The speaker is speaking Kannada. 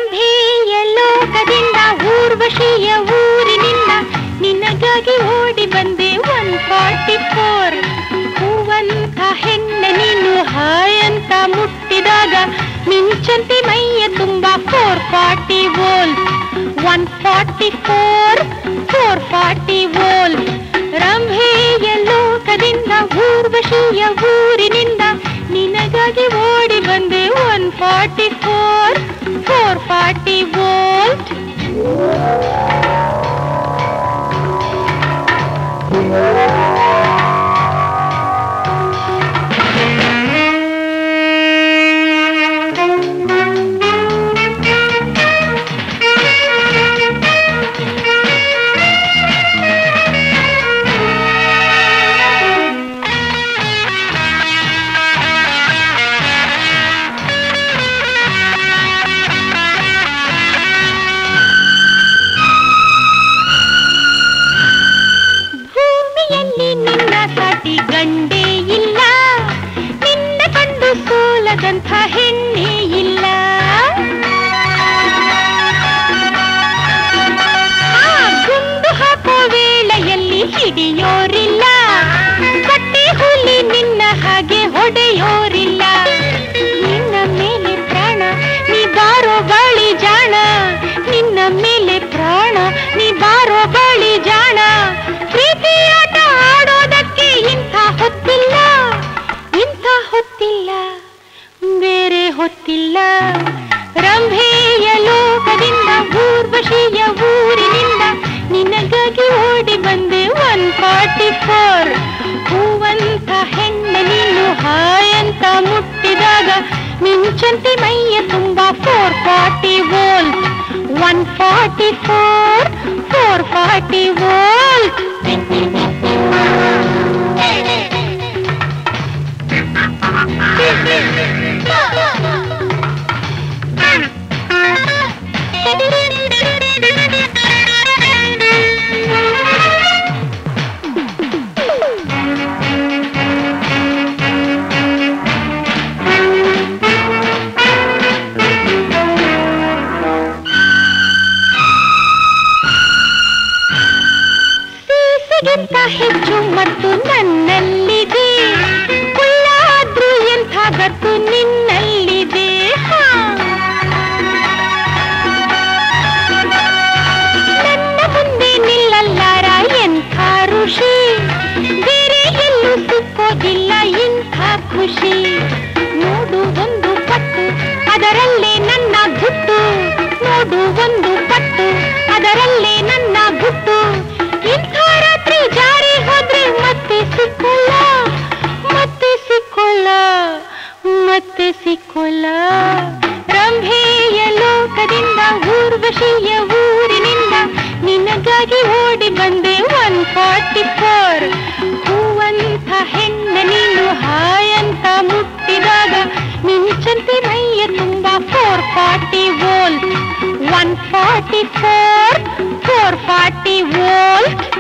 ರಂಭೆಯ ಲೋಕದಿಂದ ಊರ್ವಶಿಯ ಊರಿನಿಂದ ನಿನಗಾಗಿ ಓಡಿ ಬಂದೆ ಒನ್ ಫಾರ್ಟಿ ಫೋರ್ ಹೂವಂತ ಹೆಣ್ಣ ನೀನು ಹಾಯ್ ಅಂತ ಮುಟ್ಟಿದಾಗ ಮಿಂಚಂತೆ ಮೈಯ ತುಂಬ four forty volt one forty four four forty volt ರಂಭೆಯ ಲೋಕದಿಂದ ಊರ್ವಶಿಯ ಊರಿನಿಂದ ನಿನಗಾಗಿ ಓಡಿ ಬಂದೆ one forty four four forty volt ಭೂಮಿಯಲ್ಲಿ ನಿನ್ನ ಸಾಟಿ ಗಂಡೇ ಇಲ್ಲ ನಿನ್ನ ಕಂಡು ಸೋಲದಂಥ ಹೆಣ್ಣೇ ಇಲ್ಲ ಆ ಗುಂಡು ಹಾಕೋ ವೇಳೆಯಲ್ಲಿ ಹಿಡಿಯೋರಿಲ್ಲ ಕಟ್ಟೆ ಹುಲಿ ನಿನ್ನ ಹಾಗೆ ಹೊಡೆಯೋರಿಲ್ಲ ನಿನ್ನ ಮೇಲೆ ಪ್ರಾಣ ನೀ ಬಾರೋ ಬಳಿ ಜಾಣ ನಿನ್ನ ಮೇಲೆ ಪ್ರಾಣ ನೀ ಬಾರೋ ಬಳಿ ಜಾಣ ಪ್ರೀತಿ ಆಟ ಆಡೋದಕ್ಕೆ ಇಂಥ ಹೊತ್ತಿಲ್ಲ ಇಂಥ ಹೊತ್ತಿಲ್ಲ ಬೇರೆ ಹೊತ್ತಿಲ್ಲ ರಂಭೆಯ ಲೋಕದಿಂದ ಊರ್ವಶಿಯ ಊರಿನಿಂದ ನಿನಗಾಗಿ ಓಡಿ ಬಂದೆ ಒನ್ ಫಾರ್ಟಿ ಫೋರ್ ಹೂವಂತ ಹೆಣ್ಣ ನೀನು ಹಾಯ್ ಅಂತ ಮುಟ್ಟಿದಾಗ ಮಿಂಚಂತೆ ಮೈಯ ತುಂಬ four forty volt one forty four four forty volt ಸೀಸೆಗಿಂತ ಹೆಚ್ಚು ಮತ್ತು ನನ್ನಲ್ಲಿದೆ ಕುಳ್ಳಾದ್ರೂ ಎಂಥ ಗತ್ತು ನಿನ್ನಲ್ಲಿದೆ ಹಾ. ನನ್ನ ಮುಂದೆ ನಿಲ್ಲಲ್ಲಾರ ಎಂಥ ಋಷಿ ಬೇರೆ ಎಲ್ಲೂ ಸಿಕ್ಕೋದಿಲ್ಲ ಇಂಥ ಖುಷಿ ನೋಡು ಒಂದು ಪಟ್ಟು ಅದರಲ್ಲೇ ನನ್ನ ಗುಟ್ಟು ನೋಡು ಒಂದು ಪಟ್ಟು ಅದರಲ್ಲೇ ನನ್ನ ಗುಟ್ಟು ಇಂಥ ರಾತ್ರಿ ಜಾರಿ ಹೋದ್ರೆ ಮತ್ತೆ ಸಿಕ್ಕೋಲ್ಲ ಮತ್ತೆ ಸಿಕ್ಕೋಲ್ಲ ಮತ್ತೆ ಸಿಕ್ಕೋಲ್ಲ ರಂಭೆಯ ಲೋಕದಿಂದ ಊರ್ವಶಿಯ ಊರಿನಿಂದ ನಿನಗಾಗಿ ಓಡಿ ಬಂದೆ ಒನ್ ಫಾರ್ಟಿ ಫೋರ್ ಹೂವಂತ ಹೆಣ್ಣ ನೀನು ಹಾಯ್ ಅಂತ ಮುಟ್ಟಿದಾಗ ಮಿಂಚಂತೆ ಮೈಯ ತುಂಬ four forty volt one forty four four forty volt